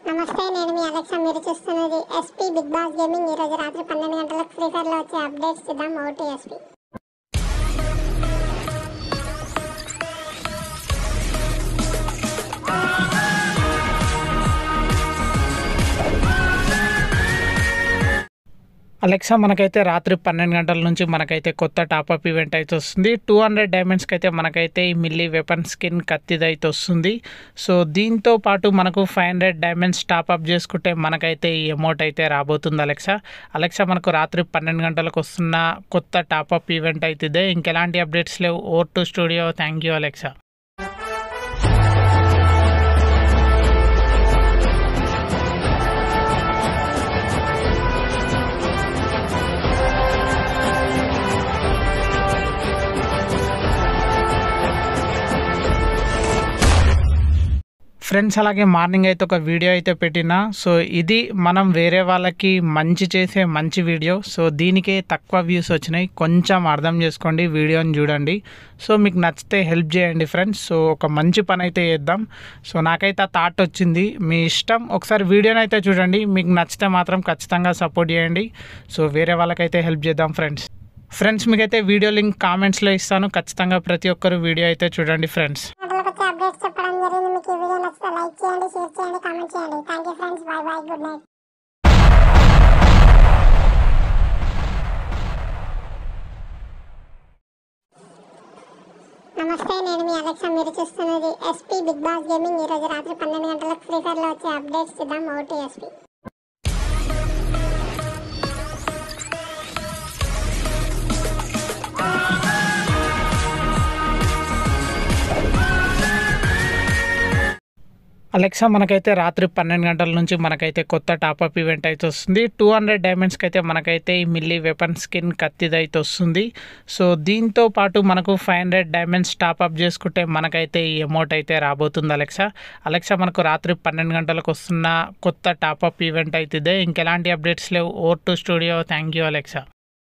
నమస్తే నేను మీ అలెక్సా మీరు చూస్తున్నది ఎస్పీ బిగ్ బాస్ గేమింగ్ ఈ రోజు రాత్రి పన్నెండు గంటలకు ఫ్రీ ఫైర్ లో వచ్చే అప్డేట్స్ చూద్దాం ఓటీ ఎస్పీ అలెక్సా మనకైతే రాత్రి పన్నెండు గంటల నుంచి మనకైతే కొత్త టాపప్ ఈవెంట్ అయితే వస్తుంది టూ హండ్రెడ్ డైమండ్స్కి అయితే మనకైతే ఈ మిల్లీ వెపన్ స్కిన్ కత్తిది అయితే వస్తుంది సో దీంతో పాటు మనకు ఫైవ్ హండ్రెడ్ డైమండ్స్ టాపప్ చేసుకుంటే మనకైతే ఈ అమౌంట్ అయితే రాబోతుంది అలెక్సా అలెక్సా మనకు రాత్రి పన్నెండు గంటలకు వస్తున్న కొత్త టాపప్ ఈవెంట్ అయితే ఇదే ఇంకెలాంటి అప్డేట్స్ లేవు or to studio thank you Alexa friends అలాగే మార్నింగ్ అయితే ఒక వీడియో అయితే పెట్టిన సో ఇది మనం వేరే వాళ్ళకి మంచి చేసే మంచి వీడియో సో దీనికే తక్కువ వ్యూస్ వచ్చినాయి కొంచెం అర్థం చేసుకోండి వీడియోని చూడండి సో మీకు నచ్చితే హెల్ప్ చేయండి ఫ్రెండ్స్ సో ఒక మంచి పని అయితే చేద్దాం సో నాకైతే ఆ థాట్ వచ్చింది మీ ఇష్టం ఒకసారి వీడియోని అయితే చూడండి మీకు నచ్చితే మాత్రం ఖచ్చితంగా సపోర్ట్ చేయండి సో వేరే వాళ్ళకైతే హెల్ప్ చేద్దాం ఫ్రెండ్స్ ఫ్రెండ్స్ మీకైతే వీడియో లింక్ కామెంట్స్లో ఇస్తాను ఖచ్చితంగా ప్రతి ఒక్కరు వీడియో అయితే చూడండి ఫ్రెండ్స్ గంటలకు వచ్చే అప్డేట్స్ చెప్పడం జరిగింది మీకు ఈ వీడియో నచ్చితే లైక్ చేయండి షేర్ చేయండి కామెంట్ చేయండి thank you friends bye bye good night నమస్తే నేను మీ అలెక్సా మీరు చూస్తున్నది ఎస్పీ బిగ్ బాస్ గేమింగ్ ఈ రోజు రాత్రి పన్నెండు గంటలకు ఫ్రీ ఫైర్ లో వచ్చే అప్డేట్స్ చూద్దాం ఓటీ ఎస్పీ అలెక్సా మనకైతే రాత్రి పన్నెండు గంటల నుంచి మనకైతే కొత్త టాపప్ ఈవెంట్ అయితే వస్తుంది టూ హండ్రెడ్ డైమండ్స్కి అయితే మనకైతే ఈ మిల్లీ వెపన్ స్కిన్ కత్తిది అయితే వస్తుంది సో దీంతో పాటు మనకు ఫైవ్ హండ్రెడ్ డైమండ్స్ టాపప్ చేసుకుంటే మనకైతే ఈ అమౌంట్ అయితే రాబోతుంది అలెక్సా అలెక్సా మనకు రాత్రి పన్నెండు గంటలకు వస్తున్న కొత్త టాపప్ ఈవెంట్ అయితే ఇదే ఇంకెలాంటి అప్డేట్స్ లేవు or to studio thank you Alexa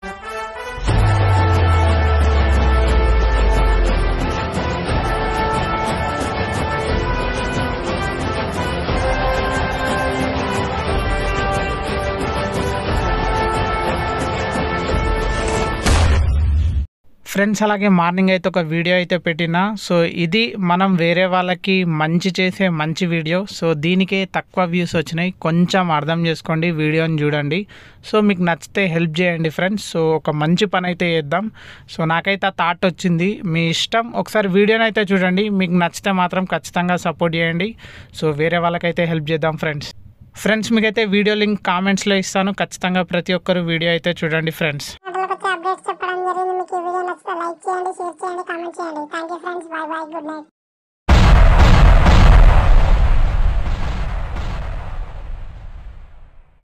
friends అలాగే మార్నింగ్ అయితే ఒక వీడియో అయితే పెట్టిన సో ఇది మనం వేరే వాళ్ళకి మంచి చేసే మంచి వీడియో సో దీనికే తక్కువ వ్యూస్ వచ్చినాయి కొంచెం అర్థం చేసుకోండి వీడియోని చూడండి సో మీకు నచ్చితే హెల్ప్ చేయండి ఫ్రెండ్స్ సో ఒక మంచి పని అయితే చేద్దాం సో నాకైతే ఆ థాట్ వచ్చింది మీ ఇష్టం ఒకసారి వీడియోని అయితే చూడండి మీకు నచ్చితే మాత్రం ఖచ్చితంగా సపోర్ట్ చేయండి సో వేరే వాళ్ళకైతే హెల్ప్ చేద్దాం ఫ్రెండ్స్ ఫ్రెండ్స్ మీకైతే వీడియో లింక్ కామెంట్స్లో ఇస్తాను ఖచ్చితంగా ప్రతి ఒక్కరు వీడియో అయితే చూడండి ఫ్రెండ్స్ గంటలకు వచ్చే అప్డేట్స్ చెప్పడం జరిగింది మీకు ఈ వీడియో నచ్చితే లైక్ చేయండి షేర్ చేయండి కామెంట్ చేయండి thank you friends bye bye good night